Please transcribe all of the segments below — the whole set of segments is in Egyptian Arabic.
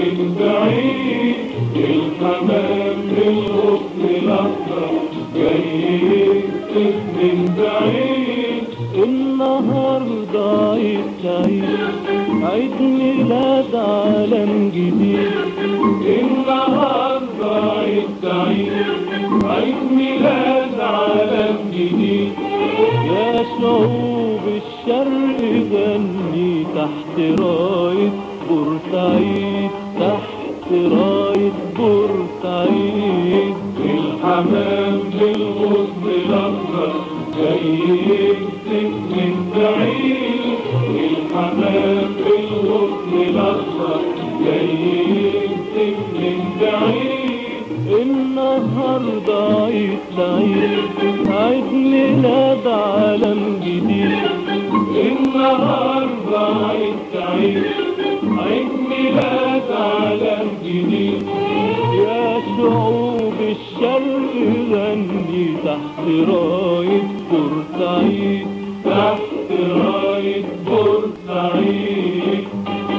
من بعيد الحمام بالغصن الأخضر جاي يكتب من بعيد النهاردة عيد سعيد عيد ميلاد عالم جديد النهارده عيد سعيد عيد ميلاد عالم جديد يا شعوب الشرق غني تحت راية بورسعيد تحت راية بورسعيد الحمام بالغصن الأخضر جاي يكتب من بعيد الحمام بالغصن الأخضر جاي يكتب من بعيد النهاردة عيد سعيد عيد ميلاد عالم جديد النهارده عيد سعيد عيد ميلاد عالم جديد يا شعوب الشرق غني تحت راية بورسعيد تحت راية بورسعيد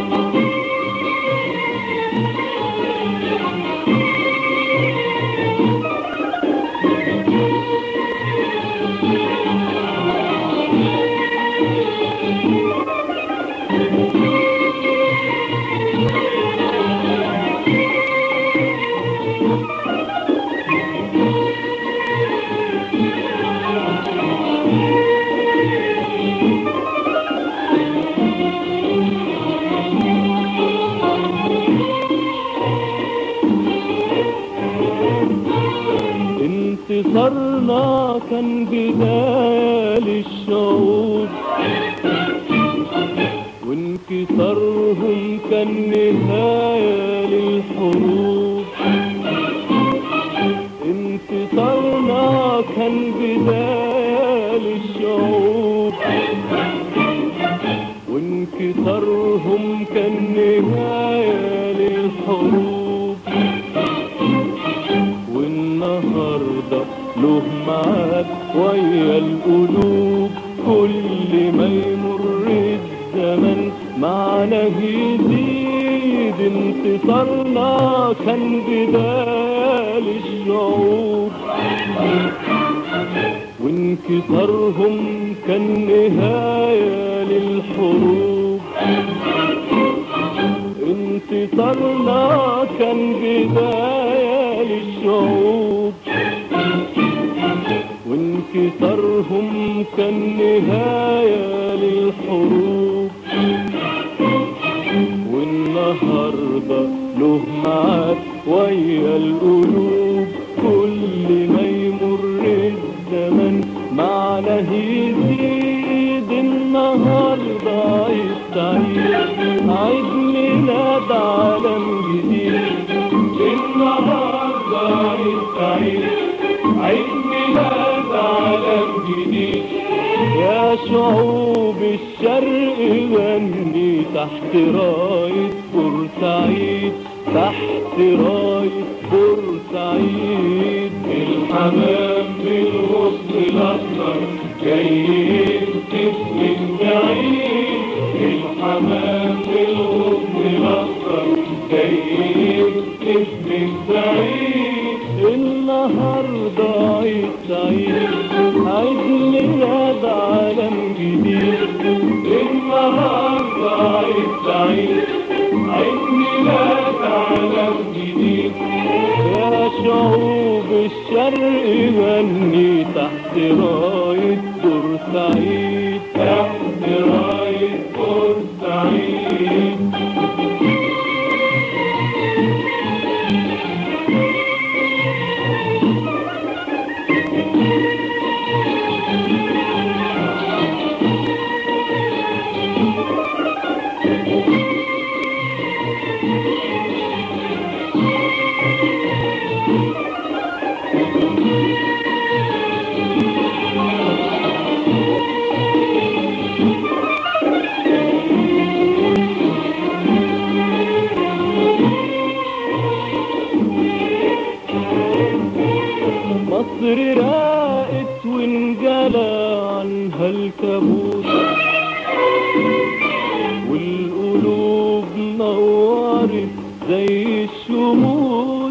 انتصارنا كان بداية للشعوب وانكسارهم كان نهاية للحروب انتصارنا كان بداية للشعوب وانكسارهم كان نهاية للحروب والنهاردة له معاد ويا القلوب كل ما يمر الزمن معنا يزيد انتصارنا كان بداية للشعوب وانكسارهم كان نهاية للحروب انتصارنا كان بداية للشعوب وانكسارهم كان نهاية للحروب والنهاردة له معاد ويا القلوب كل ما يمر الزمن معنا يزيد النهاردة عيد سعيد عيد ميلاد عالم جديد النهارده عيد سعيد عيد ميلاد عالم جديد يا شعوب الشرق غني تحت راية بورسعيد تحت راية بورسعيد الحمام بالغصن الأخضر جاي يكتب من بعيد الحمام بالغصن الأخضر جاي يكتب من بعيد النهاردة عيد سعيد عيد ميلاد عالم جديد النهارده عيد سعيد عيد ميلاد عالم جديد يا شعوب الشرق غني تحت راية بورسعيد تحت راية بورسعيد مصر راقت وانجلى عنها الكابوس والقلوب نورت زي زي الشموس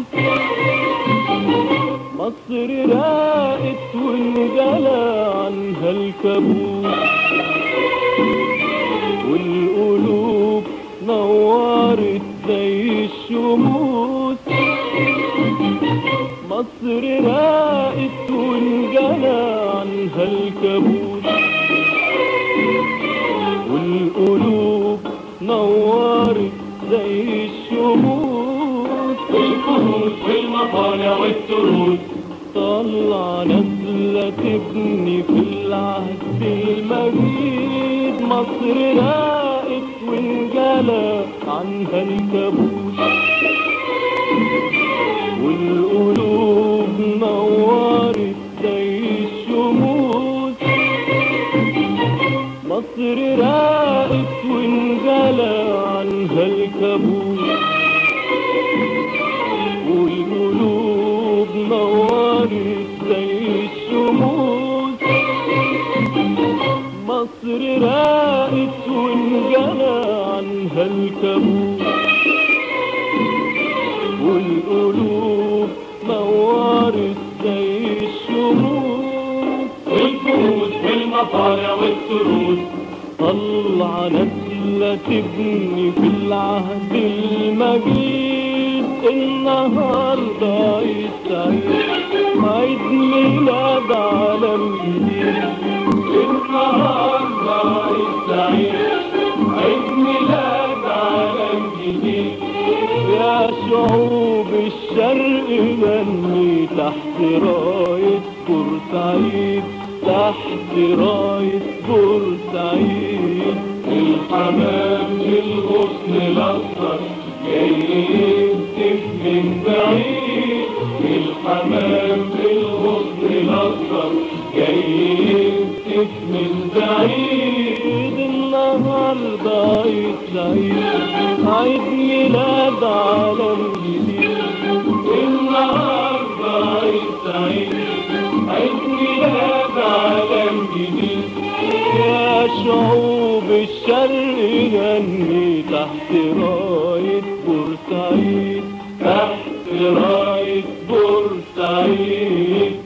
مصر راقت وانجلى عنها الكابوس والقلوب نورت زي الشموس مصر راقت وانجلى عنها الكابوس والقلوب نورت زي الشموس والكهوف والمطالع والتروس طلع نازلة تبني في العهد المجيد مصر راقت وانجلى عنها الكابوس والقلوب نورت زي الشموس مصر راقت وانجلى عنها الكابوس والقلوب نورت زي الشموس مصر راقت وانجلى عنها الكابوس والقلوب نورت زي الشموس والكهوف والمطالع والتروس طلع نسلة تبني في العهد المجيد النهاردة يسعيد عيد ميلاد عالم جديد النهارده السعيد عيد ميلاد عالم جديد يا شعوب الشرق غني تحت راية بورسعيد تحت راية بورسعيد الحمام بالغصن الأصفر جاي يهتف من بعيد الحمام بالغصن الأصفر جاي يهتف من بعيد عيد النهاردة عيد سعيد عيد ميلاد عالم جديد النهارده عيد سعيد عيد ميلاد عالم جديد يا شعوب الشرق غني تحت راية بورسعيد تحت راية بورسعيد